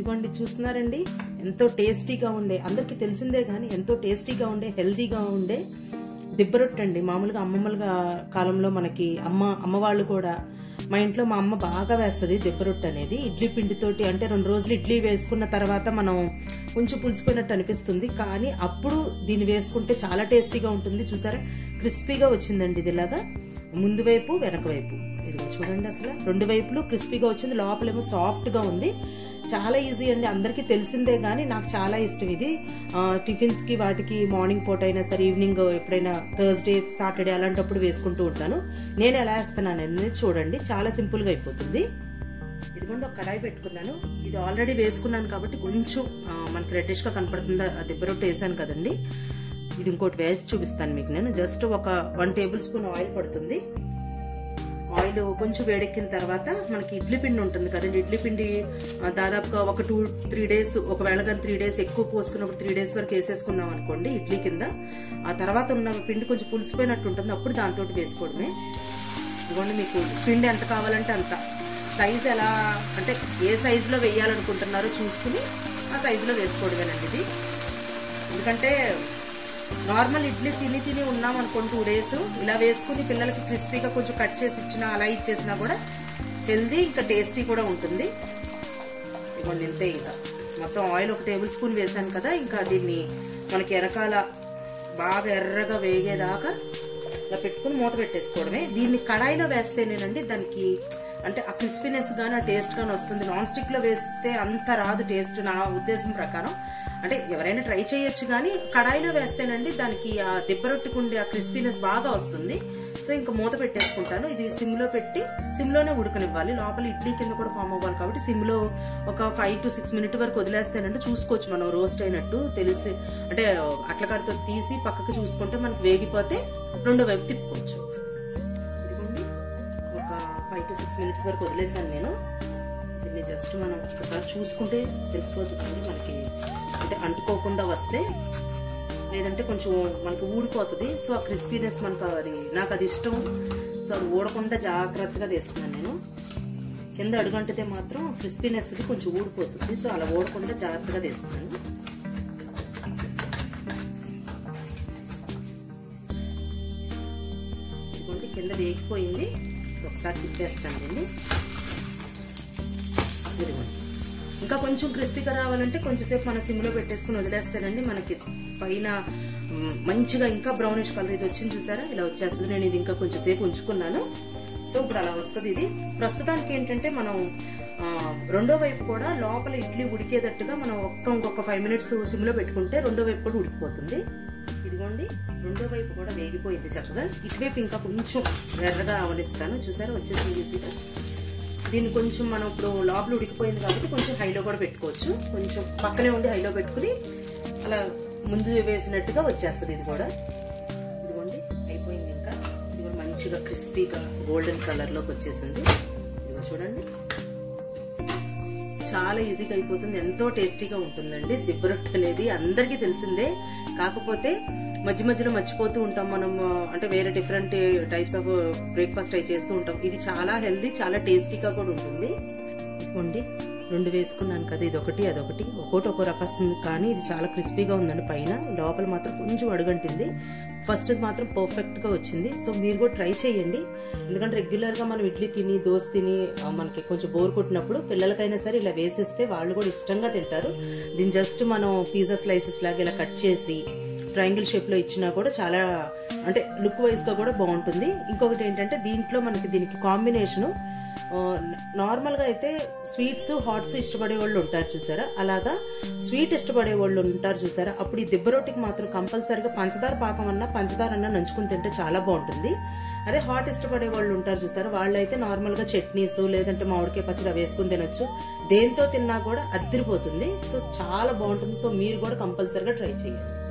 ఇదిగోండి చూస్తున్నారండి ఎంతో టేస్టీగా ఉండే అందరికీ తెలిసిందే కానీ ఎంతో టేస్టీగా ఉండే హెల్తీగా ఉండే దిబ్బరొట్టు అండి మామూలుగా అమ్మమ్మలుగా కాలంలో మనకి అమ్మ అమ్మవాళ్ళు కూడా మా ఇంట్లో మా అమ్మ బాగా వేస్తుంది దిబ్బరొట్టు అనేది ఇడ్లీ పిండితోటి అంటే రెండు రోజులు ఇడ్లీ వేసుకున్న తర్వాత మనం కొంచెం పులిసిపోయినట్టు అనిపిస్తుంది కానీ అప్పుడు దీన్ని వేసుకుంటే చాలా టేస్టీగా ఉంటుంది చూసారా క్రిస్పీగా వచ్చిందండి ఇది ఇలాగా ముందు వైపు వెనక వైపు ఇదిగో చూడండి అసలు రెండు వైపులు క్రిస్పీగా వచ్చింది లోపలేమో సాఫ్ట్గా ఉంది చాలా ఈజీ అండి అందరికీ తెలిసిందే కానీ నాకు చాలా ఇష్టం ఇది ఆ, టిఫిన్స్కి వాటికి మార్నింగ్ పూట అయినా సరే ఈవినింగ్ ఎప్పుడైనా థర్స్డే సాటర్డే అలాంటప్పుడు వేసుకుంటూ ఉంటాను నేను ఎలా వేస్తున్నాను అనేది చూడండి చాలా సింపుల్గా అయిపోతుంది ఇదిగోండి ఒక కడాయి పెట్టుకున్నాను ఇది ఆల్రెడీ వేసుకున్నాను కాబట్టి కొంచెం ఆ, మనకి రెడ్డిష్గా కనపడుతుంది ఆ దెబ్బ రొట్టె వేసాను కదండి ఇది ఇంకోటి వేసి చూపిస్తాను మీకు నేను జస్ట్ ఒక వన్ టేబుల్ స్పూన్ ఆయిల్ పడుతుంది ఆయిల్ కొంచెం వేడెక్కిన తర్వాత మనకి ఇడ్లీ పిండి ఉంటుంది కదండి ఇడ్లీ పిండి ఆ, దాదాపుగా ఒక టూ త్రీ డేస్ ఒకవేళ కానీ త్రీ డేస్ ఎక్కువ పోసుకున్నప్పుడు త్రీ డేస్ వరకు వేసేసుకున్నాం అనుకోండి ఇడ్లీ కింద ఆ తర్వాత ఉన్న పిండి కొంచెం పులిసిపోయినట్టు ఉంటుంది అప్పుడు దాంతో వేసుకోవడమే ఇదిగోండి మీకు పిండి ఎంత కావాలంటే అంత సైజ్ ఎలా అంటే ఏ సైజులో వేయాలనుకుంటున్నారో చూసుకుని ఆ సైజులో వేసుకోవడమేనండి ఇది ఎందుకంటే నార్మల్ ఇడ్లీ తిని తిని ఉన్నాం అనుకోండి టూ డేస్ ఇలా వేసుకుని పిల్లలకి క్రిస్పీగా కొంచెం కట్ చేసి ఇచ్చినా అలా ఇచ్చేసినా కూడా హెల్దీ ఇంకా టేస్టీ కూడా ఉంటుంది ఇవ్వండి ఇంతే ఇంకా మొత్తం ఆయిల్ ఒక టేబుల్ స్పూన్ వేసాను కదా ఇంకా దీన్ని మనకి వెనకాల బాగా ఎర్రగా వేగేదాకా ఇలా పెట్టుకుని మూత పెట్టేసుకోవడమే దీన్ని కడాయిలో వేస్తేనేనండి దానికి అంటే ఆ క్రిస్పీనెస్ కానీ ఆ టేస్ట్ కానీ వస్తుంది నాన్ స్టిక్ లో వేస్తే అంత రాదు టేస్ట్ నా ఉద్దేశం ప్రకారం అంటే ఎవరైనా ట్రై చేయొచ్చు కానీ కడాయిలో వేస్తేనండి దానికి ఆ దిబ్బరొట్టుకుండే ఆ క్రిస్పీనెస్ బాగా వస్తుంది సో ఇంకా మూత పెట్టేసుకుంటాను ఇది సిమ్ లో పెట్టి సిమ్ లోనే ఉడకనివ్వాలి లోపల ఇడ్లీ కింద కూడా ఫామ్ అవ్వాలి కాబట్టి సిమ్ లో ఒక ఫైవ్ టు సిక్స్ మినిట్ వరకు వదిలేస్తేనంటే చూసుకోవచ్చు మనం రోస్ట్ అయినట్టు తెలిసి అంటే అట్లకాడితో తీసి పక్కకి చూసుకుంటే మనకి వేగిపోతే రెండో వైపు తిప్పుకోవచ్చు ఇదిగోండి ఒక ఫైవ్ టు సిక్స్ మినిట్స్ వరకు వదిలేసాను నేను దీన్ని జస్ట్ మనం ఒకసారి చూసుకుంటే తెలిసిపోతుంది మనకి అంటే అంటుకోకుండా వస్తే లేదంటే కొంచెం మనకి ఊడిపోతుంది సో ఆ క్రిస్పీనెస్ మనకు అది నాకు అది ఇష్టం సో అది ఊడకుండా జాగ్రత్తగా తీస్తున్నాను నేను కింద అడుగంటితే మాత్రం క్రిస్పీనెస్ కొంచెం ఊడిపోతుంది సో అలా ఊడకుండా జాగ్రత్తగా తీస్తున్నాను ఇదిగోండి కింద వేగిపోయింది ఒకసారి తిప్పేస్తానండి ఇదిగోండి ఇంకా కొంచెం క్రిస్పీగా రావాలంటే కొంచెంసేపు మన సిమ్లో పెట్టేసుకుని వదిలేస్తానండి మనకి పైన మ్, మంచిగా ఇంకా బ్రౌనిష్ కలర్ ఇది వచ్చింది చూసారా ఇలా వచ్చేస్తుంది నేను ఇది ఇంకా కొంచెం సేపు ఉంచుకున్నాను సో ఇప్పుడు అలా వస్తుంది ఇది ప్రస్తుతానికి ఏంటంటే మనం ఆ, రెండో వైపు కూడా లోపల ఇడ్లీ ఉడికేటట్టుగా మనం ఒక్క ఇంకొక ఫైవ్ మినిట్స్ సిమ్లో పెట్టుకుంటే రెండో వైపు కూడా ఉడికిపోతుంది ఇదిగోండి రెండో వైపు కూడా వేగిపోయింది చక్కగా ఇటువైపు ఇంకా కొంచెం ఎర్రగా అవనిస్తాను చూసారా వచ్చేసింది ఈజీగా దీన్ని కొంచెం మనం ఇప్పుడు లోపల ఉడికిపోయింది కాబట్టి కొంచెం హైలో కూడా పెట్టుకోవచ్చు కొంచెం పక్కనే ఉండి హైలో పెట్టుకుని అలా ముందు వేసినట్టుగా వచ్చేస్తుంది ఇది కూడా ఇదిగోండి అయిపోయింది ఇంకా ఇది కూడా మంచిగా క్రిస్పీగా గోల్డెన్ కలర్లోకి వచ్చేసింది ఇదిగో చూడండి చాలా ఈజీగా అయిపోతుంది ఎంతో టేస్టీగా ఉంటుందండి దిబ్బరొట్టు అనేది అందరికీ తెలిసిందే కాకపోతే మధ్య మధ్యలో మర్చిపోతూ ఉంటాం మనం ఆ, అంటే వేరే డిఫరెంట్ టైప్స్ ఆఫ్ బ్రేక్ఫాస్ట్ అవి చేస్తూ ఉంటాం ఇది చాలా హెల్దీ చాలా టేస్టీగా కూడా ఉంటుంది ఇదిగోండి రెండు వేసుకున్నాను కదా ఇది ఒకటి అదొకటి ఒక్కోటి ఒక్కో రకస్తుంది కానీ ఇది చాలా క్రిస్పీగా ఉందండి పైన లోపల మాత్రం కొంచెం అడుగంటింది ఫస్ట్ మాత్రం పర్ఫెక్ట్ గా వచ్చింది సో మీరు కూడా ట్రై చేయండి ఎందుకంటే రెగ్యులర్ గా మనం ఇడ్లీ తిని దోశ తిని ఆ, మనకి కొంచెం బోర్ కొట్టినప్పుడు పిల్లలకైనా సరే ఇలా వేసిస్తే వాళ్ళు కూడా ఇష్టంగా తింటారు దీన్ని జస్ట్ మనం పిజ్జా స్లైసెస్ లాగా ఇలా కట్ చేసి ట్రయాంగిల్ షేప్ లో ఇచ్చినా కూడా చాలా అంటే లుక్ వైజ్ గా కూడా బాగుంటుంది ఇంకొకటి ఏంటంటే దీంట్లో మనకి దీనికి కాంబినేషన్ నార్మల్ గా అయితే స్వీట్స్ హాట్స్ ఇష్టపడే వాళ్ళు ఉంటారు చూసారా అలాగా స్వీట్ ఇష్టపడే వాళ్ళు ఉంటారు చూసారా అప్పుడు ఈ దిబ్బ రొట్టికి మాత్రం కంపల్సరీగా పంచదార పాకం అన్నా పంచదార అన్నా నంచుకుని తింటే చాలా బాగుంటుంది అదే హాట్ ఇష్టపడే వాళ్ళు ఉంటారు చూసారా వాళ్ళైతే నార్మల్ గా చట్నీస్ లేదంటే మామిడికాయ పచ్చడి అవి వేసుకుని తినొచ్చు దేంతో తిన్నా కూడా అద్దరిపోతుంది సో చాలా బాగుంటుంది సో మీరు కూడా కంపల్సరీగా ట్రై చేయండి